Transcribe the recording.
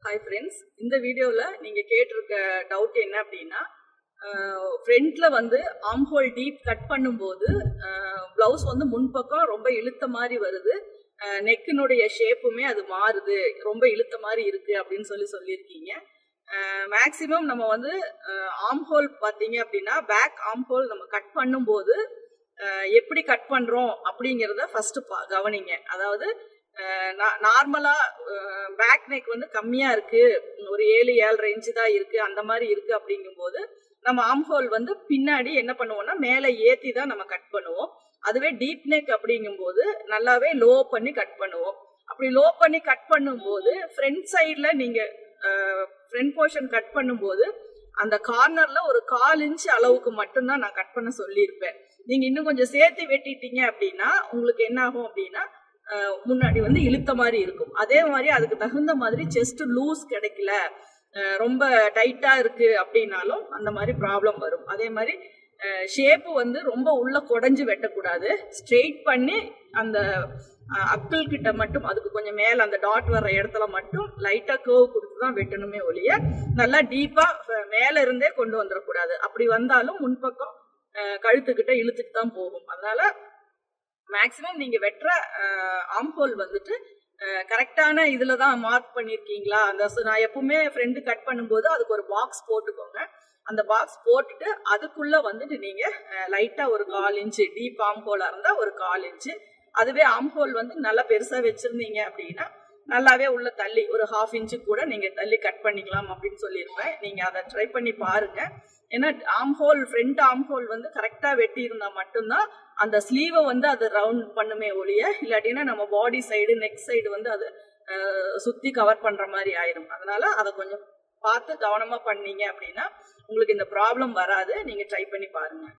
hi friends இந்த வீடியோவில் நீங்கள் கேட்டிருக்க டவுட் என்ன அப்படின்னா ஃப்ரண்ட்டில் வந்து ஆம் ஹோல் டீப் கட் பண்ணும்போது ப்ளவுஸ் வந்து முன்பக்கம் ரொம்ப இழுத்த மாதிரி வருது நெக்கினுடைய ஷேப்புமே அது மாறுது ரொம்ப இழுத்த மாதிரி இருக்குது அப்படின்னு சொல்லி சொல்லியிருக்கீங்க மேக்ஸிமம் நம்ம வந்து ஆம் ஹோல் பார்த்தீங்க அப்படின்னா பேக் ஆம் ஹோல் நம்ம கட் பண்ணும்போது எப்படி கட் பண்ணுறோம் அப்படிங்கிறத ஃபஸ்ட்டு பா கவனிங்க அதாவது நார்மலாக பேக் நெக் வந்து கம்மியாக இருக்குது ஒரு ஏழு ஏழரை இன்ச்சு தான் இருக்குது அந்த மாதிரி இருக்குது அப்படிங்கும்போது நம்ம ஆம் ஹோல் வந்து பின்னாடி என்ன பண்ணுவோம்னா மேலே ஏற்றி தான் நம்ம கட் பண்ணுவோம் அதுவே டீப் நெக் அப்படிங்கும்போது நல்லாவே லோ பண்ணி கட் பண்ணுவோம் அப்படி லோ பண்ணி கட் பண்ணும்போது ஃப்ரண்ட் சைடில் நீங்கள் ஃப்ரண்ட் போர்ஷன் கட் பண்ணும்போது அந்த கார்னரில் ஒரு கால் இன்ச் அளவுக்கு மட்டும்தான் நான் கட் பண்ண சொல்லியிருப்பேன் நீங்கள் இன்னும் கொஞ்சம் சேர்த்து வெட்டிட்டீங்க அப்படின்னா உங்களுக்கு என்ன ஆகும் அப்படின்னா முன்னாடி வந்து இழுத்த மாதிரி இருக்கும் அதே மாதிரி அதுக்கு தகுந்த மாதிரி செஸ்ட் லூஸ் கிடைக்கல ரொம்ப டைட்டாக இருக்கு அப்படின்னாலும் அந்த மாதிரி ப்ராப்ளம் வரும் அதே மாதிரி ஷேப்பு வந்து ரொம்ப உள்ள குடஞ்சு வெட்டக்கூடாது ஸ்ட்ரெயிட் பண்ணி அந்த அக்கிள் கிட்ட மட்டும் அதுக்கு கொஞ்சம் மேலே அந்த டாட் வர்ற இடத்துல மட்டும் லைட்டாக கேர்வ் கொடுத்து தான் வெட்டணுமே ஒழிய நல்லா டீப்பாக மேலே இருந்தே கொண்டு வந்துடக்கூடாது அப்படி வந்தாலும் முன்பக்கம் கழுத்துக்கிட்ட இழுத்துட்டு தான் போகும் அதனால மேக்சிமம் நீங்க வெட்டுற ஆம்போல் வந்துட்டு கரெக்டான இதுல தான் மார்க் பண்ணிருக்கீங்களா அந்த நான் எப்பவுமே ஃப்ரெண்டு கட் பண்ணும்போது அதுக்கு ஒரு பாக்ஸ் போட்டுக்கோங்க அந்த பாக்ஸ் போட்டுட்டு அதுக்குள்ள வந்துட்டு நீங்க லைட்டா ஒரு கால் இன்ச்சு டீப் ஆம்போலா இருந்தா ஒரு கால் இன்ச்சு அதுவே ஆம்போல் வந்து நல்லா பெருசா வச்சிருந்தீங்க அப்படின்னா நல்லாவே உள்ள தள்ளி ஒரு ஹாஃப் இன்ச்சு கூட நீங்க தள்ளி கட் பண்ணிக்கலாம் அப்படின்னு சொல்லியிருப்பேன் நீங்க அதை ட்ரை பண்ணி பாருங்க ஏன்னா ஆம் ஹோல் ஃப்ரண்ட் ஆம் ஹோல் வந்து கரெக்டாக வெட்டி இருந்தால் மட்டும்தான் அந்த ஸ்லீவை வந்து அது ரவுண்ட் பண்ணுமே ஒழிய இல்லாட்டினா நம்ம பாடி சைடு நெக் சைடு வந்து அது சுற்றி கவர் பண்ணுற மாதிரி ஆயிரும் அதனால அதை கொஞ்சம் பார்த்து கவனமாக பண்ணீங்க அப்படின்னா உங்களுக்கு இந்த ப்ராப்ளம் வராது நீங்கள் ட்ரை பண்ணி பாருங்கள்